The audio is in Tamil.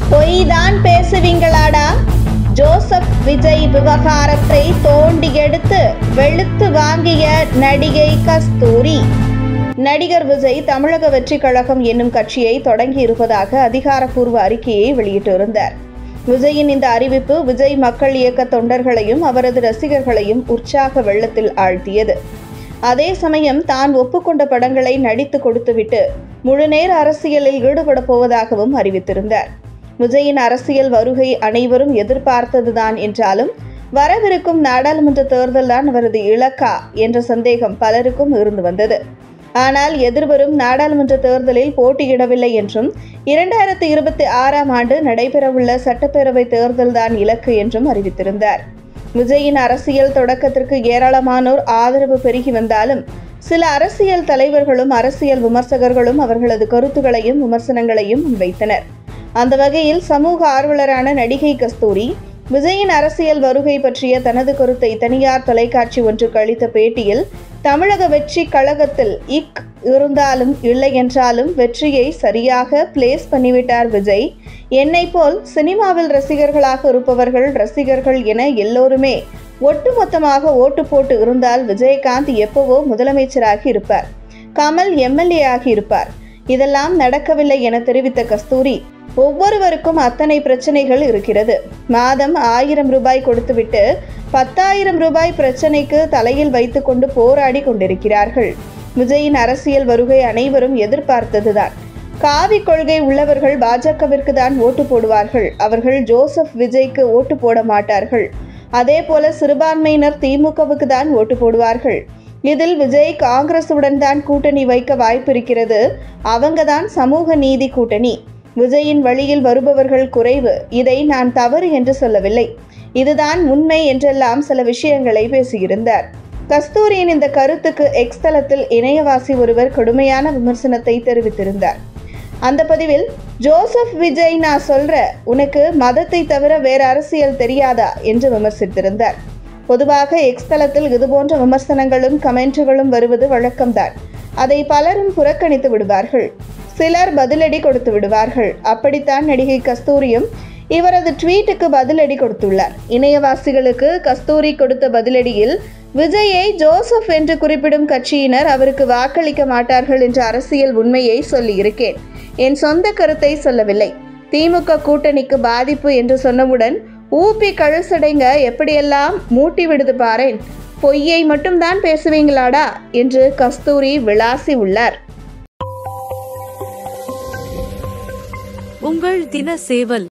பொய் தான் பேசுவீங்களாடா ஜோசப் விஜய் விவகாரத்தை தோண்டி எடுத்து வெளுத்து வாங்கிய நடிகை கஸ்தூரி நடிகர் விஜய் தமிழக வெற்றிக் கழகம் என்னும் கட்சியை தொடங்கி இருப்பதாக அதிகாரப்பூர்வ அறிக்கையை வெளியிட்டிருந்தார் விஜயின் இந்த அறிவிப்பு விஜய் மக்கள் இயக்க தொண்டர்களையும் அவரது ரசிகர்களையும் உற்சாக வெள்ளத்தில் ஆழ்த்தியது அதே சமயம் தான் ஒப்புக்கொண்ட படங்களை நடித்து கொடுத்துவிட்டு முழுநேர அரசியலில் ஈடுபடப் போவதாகவும் அறிவித்திருந்தார் விஜயின் அரசியல் வருகை அனைவரும் எதிர்பார்த்ததுதான் என்றாலும் வரவிருக்கும் நாடாளுமன்ற தேர்தல்தான் அவரது இலக்கா என்ற சந்தேகம் பலருக்கும் இருந்து வந்தது ஆனால் எதிர்வரும் நாடாளுமன்ற தேர்தலில் போட்டியிடவில்லை என்றும் இரண்டாயிரத்தி இருபத்தி ஆறாம் ஆண்டு நடைபெறவுள்ள சட்டப்பேரவை தேர்தல்தான் இலக்கு என்றும் அறிவித்திருந்தார் விஜயின் அரசியல் தொடக்கத்திற்கு ஏராளமானோர் ஆதரவு பெருகி வந்தாலும் சில அரசியல் தலைவர்களும் அரசியல் விமர்சகர்களும் அவர்களது கருத்துக்களையும் விமர்சனங்களையும் முன்வைத்தனர் அந்த வகையில் சமூக ஆர்வலரான நடிகை கஸ்தூரி விஜயின் அரசியல் வருகை பற்றிய தனது கருத்தை தனியார் தொலைக்காட்சி ஒன்றுக்கு அளித்த பேட்டியில் தமிழக வெற்றி கழகத்தில் இக் இருந்தாலும் இல்லை என்றாலும் வெற்றியை சரியாக பிளேஸ் பண்ணிவிட்டார் விஜய் என்னை போல் சினிமாவில் ரசிகர்களாக இருப்பவர்கள் ரசிகர்கள் என எல்லோருமே ஒட்டுமொத்தமாக ஓட்டு போட்டு இருந்தால் விஜயகாந்த் எப்பவோ முதலமைச்சராகி இருப்பார் கமல் எம்எல்ஏ ஆகி இருப்பார் இதெல்லாம் நடக்கவில்லை என தெரிவித்த கஸ்தூரி ஒவ்வொருவருக்கும் அத்தனை பிரச்சனைகள் இருக்கிறது மாதம் ஆயிரம் ரூபாய் கொடுத்துவிட்டு பத்தாயிரம் ரூபாய் பிரச்சனைக்கு தலையில் வைத்துக்கொண்டு போராடி கொண்டிருக்கிறார்கள் விஜயின் அரசியல் வருகை அனைவரும் எதிர்பார்த்ததுதான் காவி கொள்கை உள்ளவர்கள் பாஜகவிற்கு தான் ஓட்டு போடுவார்கள் அவர்கள் ஜோசப் விஜய்க்கு ஓட்டு போட மாட்டார்கள் அதே போல சிறுபான்மையினர் திமுகவுக்கு தான் ஓட்டு போடுவார்கள் இதில் விஜய் காங்கிரசுடன் தான் கூட்டணி வைக்க வாய்ப்பிருக்கிறது அவங்க தான் சமூக நீதி கூட்டணி விஜயின் வழியில் வருபவர்கள் குறைவு இதை நான் தவறு என்று சொல்லவில்லை இதுதான் உண்மை என்றெல்லாம் சில விஷயங்களை பேசியிருந்தார் கஸ்தூரியின் இந்த கருத்துக்கு எக்ஸ் தளத்தில் இணையவாசி ஒருவர் கடுமையான விமர்சனத்தை தெரிவித்திருந்தார் அந்த பதிவில் ஜோசப் விஜய் நான் சொல்ற உனக்கு மதத்தை தவிர வேற அரசியல் தெரியாதா என்று விமர்சித்திருந்தார் பொதுவாக எக்ஸ் தளத்தில் இதுபோன்ற விமர்சனங்களும் கமெண்ட்டுகளும் வருவது வழக்கம்தான் அதை பலரும் புறக்கணித்து விடுவார்கள் சிலர் பதிலடி கொடுத்து விடுவார்கள் அப்படித்தான் நடிகை கஸ்தூரியும் இவரது ட்வீட்டுக்கு பதிலடி கொடுத்துள்ளார் இணையவாசிகளுக்கு கஸ்தூரி கொடுத்த பதிலடியில் விஜயை ஜோசப் என்று குறிப்பிடும் கட்சியினர் அவருக்கு வாக்களிக்க மாட்டார்கள் என்ற அரசியல் உண்மையை சொல்லியிருக்கேன் என் சொந்த கருத்தை சொல்லவில்லை திமுக கூட்டணிக்கு பாதிப்பு என்று சொன்னவுடன் ஊப்பி கழுசடைங்க எப்படியெல்லாம் மூட்டி விடுது பாரேன் பொய்யை மட்டும்தான் பேசுவீங்களாடா என்று கஸ்தூரி விளாசி உள்ளார் உங்கள் தின சேவல்